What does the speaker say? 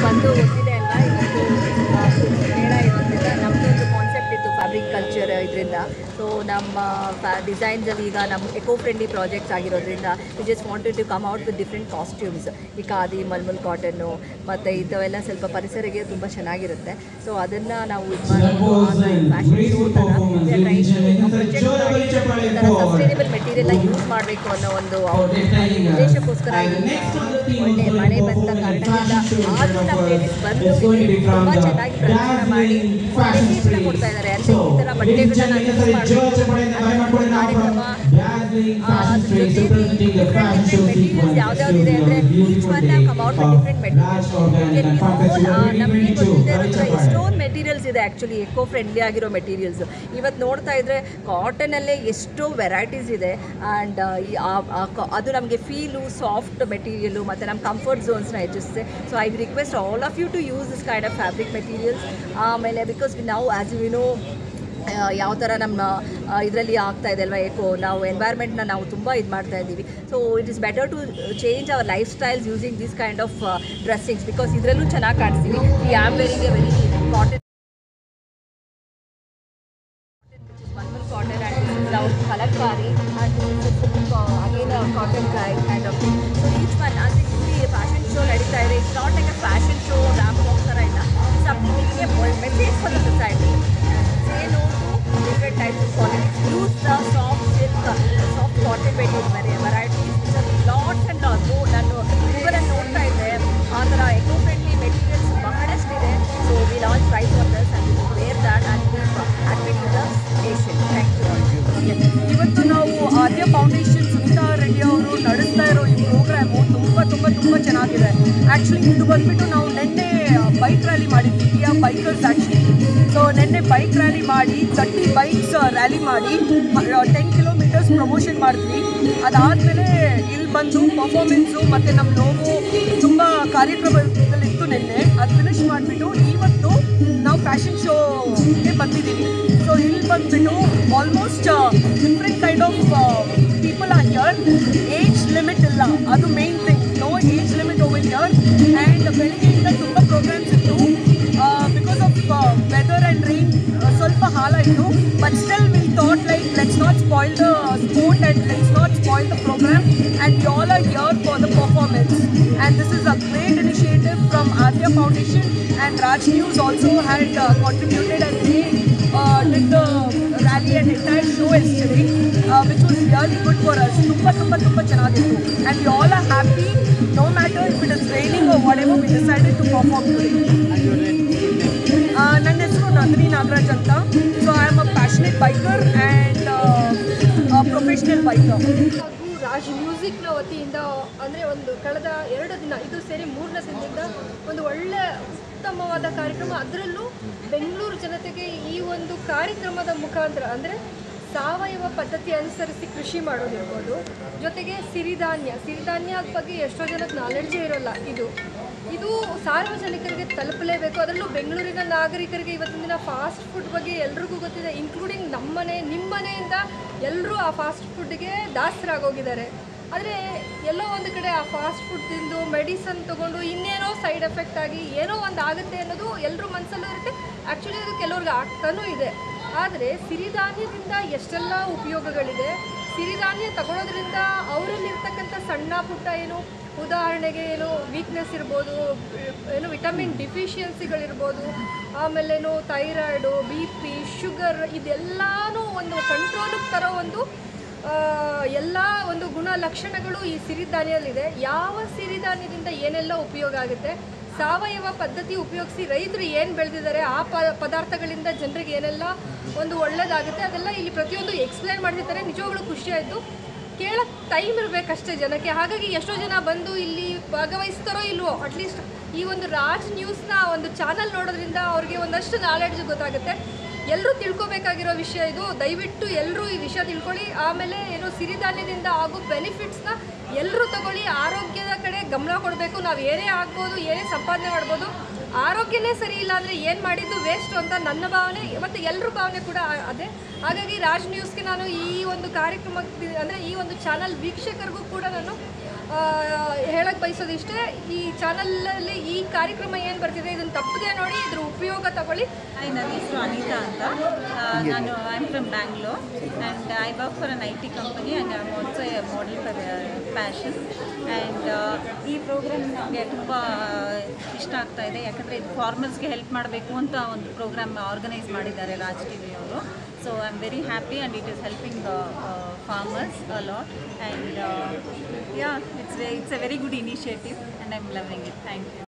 ಬಂದು ಗೊತ್ತಿದೆ ಅಲ್ವಾ ಇವತ್ತು ಆ, ಮೇಳ ಇರೋದ್ರಿಂದ ನಮ್ಮದೊಂದು ಕಾನ್ಸೆಪ್ಟ್ ಇತ್ತು ಫ್ಯಾಬ್ರಿಕ್ ಕಲ್ಚರ್ ಇದರಿಂದ ಸೊ ನಮ್ಮ ಡಿಸೈನ್ಸಲ್ಲಿ ಈಗ ನಮ್ಮ ಎಕೋ ಫ್ರೆಂಡ್ಲಿ ಪ್ರಾಜೆಕ್ಟ್ಸ್ ಆಗಿರೋದ್ರಿಂದ we just wanted to come out with different costumes ಈ ಖಾದಿ ಮಲ್ಮಲ್ ಕಾಟನ್ನು ಮತ್ತು ಇಂಥವೆಲ್ಲ ಸ್ವಲ್ಪ ಪರಿಸರಿಗೆ ತುಂಬ ಚೆನ್ನಾಗಿರುತ್ತೆ ಸೊ ಅದನ್ನು ನಾವು ಇದು ಫ್ಯಾಷನ್ ಶೋ ಥರ ಸಸ್ಟೈನೇಬಲ್ ಮೆಟೀರಿಯಲ್ ಯೂಸ್ ಮಾಡಬೇಕು ಅನ್ನೋ ಒಂದು ಉದ್ದೇಶಕ್ಕೋಸ್ಕರ ಒಳ್ಳೆ ಮಳೆ ಬಂದ ಕಾರಣದಿಂದ ಆದರೂ ನಮ್ಮ ಲೇಡೀಸ್ ಬಂದು ಇಲ್ಲಿ ತುಂಬ ಚೆನ್ನಾಗಿ ಪ್ರದರ್ಶನ ಮಾಡಿ ಮೆಸೇಜ್ನ ಕೊಡ್ತಾ ಇದ್ದಾರೆ ಅಂದರೆ ಈ ಥರ ಬಟ್ಟೆಗಳನ್ನ ಯೂಸ್ ಮಾಡಬೇಕು ಕಾರ್ಯಕ್ರಮ ಆ, ಅದ್ರ ಜೊತೆಲಿ ಡಿಫ್ರೆಂಟ್ ಡಿಫ್ರೆಂಟ್ ಮೆಟೀರಿಯಲ್ಸ್ ಯಾವ್ದಾವ್ದಿದೆ ಅಂದರೆ each one have come out different materials ನಮಗೆ ಗೊತ್ತಿದೆ ಇರೋ ಎಷ್ಟೊಂದು ಮೆಟೀರಿಯಲ್ಸ್ ಇದೆ ಆ್ಯಕ್ಚುಲಿ ಎಕೋ ಫ್ರೆಂಡ್ಲಿ ಆಗಿರೋ ಮೆಟೀರಿಯಲ್ಸ್ ಇವತ್ತು ನೋಡ್ತಾ ಇದ್ರೆ ಕಾಟನಲ್ಲೇ ಎಷ್ಟೋ ವೆರೈಟೀಸ್ ಇದೆ ಆ್ಯಂಡ್ ಅದು ನಮಗೆ ಫೀಲು ಸಾಫ್ಟ್ ಮೆಟೀರಿಯಲು ಮತ್ತು ನಮ್ಮ ಕಂಫರ್ಟ್ ಝೋನ್ಸ್ನ ಹೆಚ್ಚಿಸುತ್ತೆ so I request all of you to use this kind of fabric materials ಆಮೇಲೆ ಬಿಕಾಸ್ ನಾವು ಆ್ಯಸ್ ಯು ನೋ ಯಾವ ಥರ ನಮ್ಮ ಇದರಲ್ಲಿ ಆಗ್ತಾ ಇದೆ ಅಲ್ವಾ ಏಕೋ ನಾವು ಎನ್ವೈರ್ಮೆಂಟ್ನ ನಾವು ತುಂಬ ಇದು ಮಾಡ್ತಾ ಇದ್ದೀವಿ so it is better to change our lifestyles using this kind of dressings because ಇದರಲ್ಲೂ ಚೆನ್ನಾಗಿ ಕಾಣಿಸ್ತೀವಿ ಈ am wearing a very cotton Malmal cotton and this is blouse kalakari and this is silk, uh, again a cotton dry kind of thing. So each one ಅಂದರೆ ಇಲ್ಲಿ fashion show ನಡೀತಾ ಇದೆ it's not like a fashion show ramp walk ಥರ ಇಲ್ಲ something giving a message for the society say no to different types of qualities use the soft silk soft cotton variety varieties lots and lot ನಾನು ಗೂಗಲಲ್ಲಿ ನೋಡ್ತಾ ಇದ್ದೆ ಆ ಥರ eco friendly materials ಬಹಳಷ್ಟಿದೆ so we launch price on thus and where that and admit the station thank you ಇವತ್ತು ನಾವು ಆದ್ಯ foundation Sunita Reddy ಅವರು ನಡೆಸ್ತಾ ಇರೋ ಈ ಪ್ರೋಗ್ರಾಮು ತುಂಬ ತುಂಬ ತುಂಬ ಚೆನ್ನಾಗಿದೆ ಆ್ಯಕ್ಚುಲಿ ಇದು ಬಂದ್ಬಿಟ್ಟು ನಾವು ನಿನ್ನೆ ಬೈಕ್ ರ್ಯಾಲಿ ಮಾಡಿದ್ವಿ ಇಂಡಿಯಾ ಬೈಕರ್ಸ್ ಆ್ಯಕ್ಚುಲಿ ಸೊ ನಿನ್ನೆ ಬೈಕ್ ರ್ಯಾಲಿ ಮಾಡಿ ತರ್ಟಿ ಬೈಕ್ಸ್ ರ್ಯಾಲಿ ಮಾಡಿ ಟೆನ್ ಕಿಲೋಮೀಟರ್ಸ್ ಪ್ರಮೋಷನ್ ಮಾಡಿದ್ವಿ ಅದಾದಮೇಲೆ ಇಲ್ಲಿ ಬಂದು ಪರ್ಫಾರ್ಮೆನ್ಸು ಮತ್ತು ನಮ್ಮ ಲೋಗೋ ತುಂಬ ಕಾರ್ಯಕ್ರಮದಲ್ಲಿತ್ತು ನಿನ್ನೆ ಅದು ಫಿನಿಶ್ ಮಾಡಿಬಿಟ್ಟು ಇವತ್ತು ನಾವು ಫ್ಯಾಷನ್ ಶೋಗೆ ಬಂದಿದ್ದೀವಿ ಸೊ ಇಲ್ಲಿ ಬಂದ್ಬಿಟ್ಟು almost different kind of people are here age limit ಇಲ್ಲ ಅದು main thing no age limit over here and ಬೆಳಿಗ್ಗೆಯಿಂದ ತುಂಬ ಪ್ರೋಗ್ರಾಮ್ಸ್ ಇತ್ತು because of weather and rain ಸ್ವಲ್ಪ ಹಾಲಾಯಿತು but still we thought like let's not spoil the sport and let's not spoil the programme and you all are here for the performance and this is a great initiative from Aadya foundation and Raj news also had contributed and they uh, did the rally and entire show yesterday, uh, which was really good for us. ತುಂಬ ತುಂಬ ತುಂಬ ಚೆನ್ನಾಗಿತ್ತು and we all are happy no matter if it is raining or whatever we decided to perform today. Uh, ನನ್ನ ಹೆಸರು ನಂದಿನಿ ನಾಗರಾಜ್ ಅಂತ so I am a passionate biker and professional biker ಹಾಗೂ ರಾಜ್ ಮ್ಯೂಸಿಕ್ನ ವತಿಯಿಂದ ಅಂದರೆ ಒಂದು ಕಳೆದ ಎರಡು ದಿನ ಇದು ಸೇರಿ ಮೂರನೇ ದಿನದಿಂದ ಒಂದು ಒಳ್ಳೆ ಉತ್ತಮವಾದ ಕಾರ್ಯಕ್ರಮ ಅದರಲ್ಲೂ ಬೆಂಗಳೂರು ಜನತೆಗೆ ಈ ಒಂದು ಕಾರ್ಯಕ್ರಮದ ಮುಖಾಂತರ ಅಂದರೆ ಸಾವಯವ ಪದ್ಧತಿ ಅನುಸರಿಸಿ ಕೃಷಿ ಮಾಡೋದಿರ್ಬೋದು ಜೊತೆಗೆ ಸಿರಿಧಾನ್ಯ ಸಿರಿಧಾನ್ಯದ ಬಗ್ಗೆ ಎಷ್ಟೋ ಜನಕ್ಕೆ ನಾಲೆಡ್ಜೇ ಇರೋಲ್ಲ ಇದು ಇದು ಸಾರ್ವಜನಿಕರಿಗೆ ತಲುಪಲೇಬೇಕು ಅದರಲ್ಲೂ ಬೆಂಗಳೂರಿನ ನಾಗರಿಕರಿಗೆ ಇವತ್ತಿನ ದಿನ ಫಾಸ್ಟ್ ಫುಡ್ ಬಗ್ಗೆ ಎಲ್ರಿಗೂ ಗೊತ್ತಿದೆ ಇನ್ಕ್ಲೂಡಿಂಗ್ ನಮ್ಮನೆ ನಿಮ್ಮ ಮನೆಯಿಂದ ಎಲ್ಲರೂ ಆ ಫಾಸ್ಟ್ ಫುಡ್ಗೆ ದಾಸರಾಗೋಗಿದ್ದಾರೆ ಆದರೆ ಎಲ್ಲೋ ಒಂದು ಕಡೆ ಆ ಫಾಸ್ಟ್ ಫುಡ್ ತಿಂದು ಮೆಡಿಸನ್ ತೊಗೊಂಡು ಇನ್ನೇನೋ ಸೈಡ್ ಎಫೆಕ್ಟ್ ಆಗಿ ಏನೋ ಒಂದು ಆಗುತ್ತೆ ಅನ್ನೋದು ಎಲ್ಲರೂ ಮನಸ್ಸಲ್ಲೂ ಇರುತ್ತೆ ಆ್ಯಕ್ಚುಲಿ ಅದು ಕೆಲವ್ರಿಗೆ ಆಗ್ತಾನೂ ಇದೆ ಆದರೆ ಸಿರಿಧಾನ್ಯದಿಂದ ಎಷ್ಟೆಲ್ಲ ಉಪಯೋಗಗಳಿದೆ ಸಿರಿಧಾನ್ಯ ತಗೊಳ್ಳೋದ್ರಿಂದ ಅವರಲ್ಲಿರ್ತಕ್ಕಂಥ ಸಣ್ಣ ಪುಟ್ಟ ಏನು ಉದಾಹರಣೆಗೆ ಏನು ವೀಕ್ನೆಸ್ ಇರ್ಬೋದು ಏನು ವಿಟಮಿನ್ ಡಿಫಿಷಿಯನ್ಸಿಗಳಿರ್ಬೋದು ಆಮೇಲೇನು ಥೈರಾಯ್ಡು ಬಿ ಪಿ ಶುಗರ್ ಇದೆಲ್ಲನೂ ಒಂದು ಕಂಟ್ರೋಲಿಗೆ ತರೋ ಒಂದು ಎಲ್ಲ ಒಂದು ಗುಣ ಲಕ್ಷಣಗಳು ಈ ಸಿರಿಧಾನ್ಯದಲ್ಲಿದೆ ಯಾವ ಸಿರಿಧಾನ್ಯದಿಂದ ಏನೆಲ್ಲ ಉಪಯೋಗ ಆಗುತ್ತೆ ಸಾವಯವ ಪದ್ಧತಿ ಉಪಯೋಗಿಸಿ ರೈತರು ಏನು ಬೆಳೆದಿದ್ದಾರೆ ಆ ಪ ಪದಾರ್ಥಗಳಿಂದ ಜನರಿಗೆ ಏನೆಲ್ಲ ಒಂದು ಒಳ್ಳೇದಾಗುತ್ತೆ ಅದೆಲ್ಲ ಇಲ್ಲಿ ಪ್ರತಿಯೊಂದು ಎಕ್ಸ್ಪ್ಲೈನ್ ಮಾಡ್ತಿರ್ತಾರೆ ನಿಜವಾಗ್ಲೂ ಖುಷಿ ಆಯಿತು ಕೇಳೋಕ್ಕೆ ಟೈಮ್ ಇರಬೇಕಷ್ಟೇ ಜನಕ್ಕೆ ಹಾಗಾಗಿ ಎಷ್ಟೋ ಜನ ಬಂದು ಇಲ್ಲಿ ಭಾಗವಹಿಸ್ತಾರೋ ಇಲ್ವೋ ಅಟ್ಲೀಸ್ಟ್ ಈ ಒಂದು ರಾಜ್ ನ್ಯೂಸ್ನ ಒಂದು ಚಾನಲ್ ನೋಡೋದ್ರಿಂದ ಅವ್ರಿಗೆ ಒಂದಷ್ಟು ನಾಲೆಡ್ಜ್ ಗೊತ್ತಾಗುತ್ತೆ ಎಲ್ಲರೂ ತಿಳ್ಕೊಬೇಕಾಗಿರೋ ವಿಷಯ ಇದು ದಯವಿಟ್ಟು ಎಲ್ಲರೂ ಈ ವಿಷಯ ತಿಳ್ಕೊಳ್ಳಿ ಆಮೇಲೆ ಏನು ಸಿರಿಧಾನ್ಯದಿಂದ ಆಗೋ ಬೆನಿಫಿಟ್ಸ್ನ ಎಲ್ಲರೂ ತಗೊಳ್ಳಿ ಆರೋಗ್ಯದ ಕಡೆ ಗಮನ ಕೊಡಬೇಕು ನಾವು ಏನೇ ಆಗ್ಬೋದು ಏನೇ ಸಂಪಾದನೆ ಮಾಡ್ಬೋದು ಆರೋಗ್ಯನೇ ಸರಿ ಇಲ್ಲ ಅಂದರೆ ಏನು ಮಾಡಿದ್ದು ವೇಸ್ಟ್ ಅಂತ ನನ್ನ ಭಾವನೆ ಮತ್ತು ಎಲ್ಲರ ಭಾವನೆ ಕೂಡ ಆ- ಅದೇ ಹಾಗಾಗಿ ರಾಜ್ ನ್ಯೂಸ್ಗೆ ನಾನು ಈ ಒಂದು ಕಾರ್ಯಕ್ರಮಕ್ಕೆ ಅಂದರೆ ಈ ಒಂದು ಚಾನಲ್ ವೀಕ್ಷಕರಿಗೂ ಕೂಡ ನಾನು ಹೇಳಕ್ಕೆ ಬಯಸೋದಿಷ್ಟೇ ಈ ಚಾನಲಲ್ಲಿ ಈ ಕಾರ್ಯಕ್ರಮ ಏನು ಬರ್ತಿದೆ ಇದನ್ನು ತಪ್ಪದೆ ನೋಡಿ ಇದ್ರ ಉಪಯೋಗ ತಗೊಳ್ಳಿ ಹಾಯ್ ನನ್ನ ಹೆಸರು ಅನಿತಾ ಅಂತ ಆ, ನಾನು I am from Bangalore and I work for an I T company and I am also a model for fashion and ಈ ಪ್ರೋಗ್ರಾಮ್ ನನಗೆ ತುಂಬ ಇಷ್ಟ ಆಗ್ತಾ ಇದೆ ಯಾಕಂದರೆ ಇದು ಫಾರ್ಮರ್ಸ್ಗೆ ಹೆಲ್ಪ್ ಮಾಡಬೇಕು ಅಂತ ಒಂದು ಪ್ರೋಗ್ರಾಮ್ ಆರ್ಗನೈಸ್ ಮಾಡಿದ್ದಾರೆ ರಾಜ್ ಟಿ ವಿ ಅವರು so I am very happy and it is helping farmers a lot and yeah it's it's a very good initiative and I am loving it thank you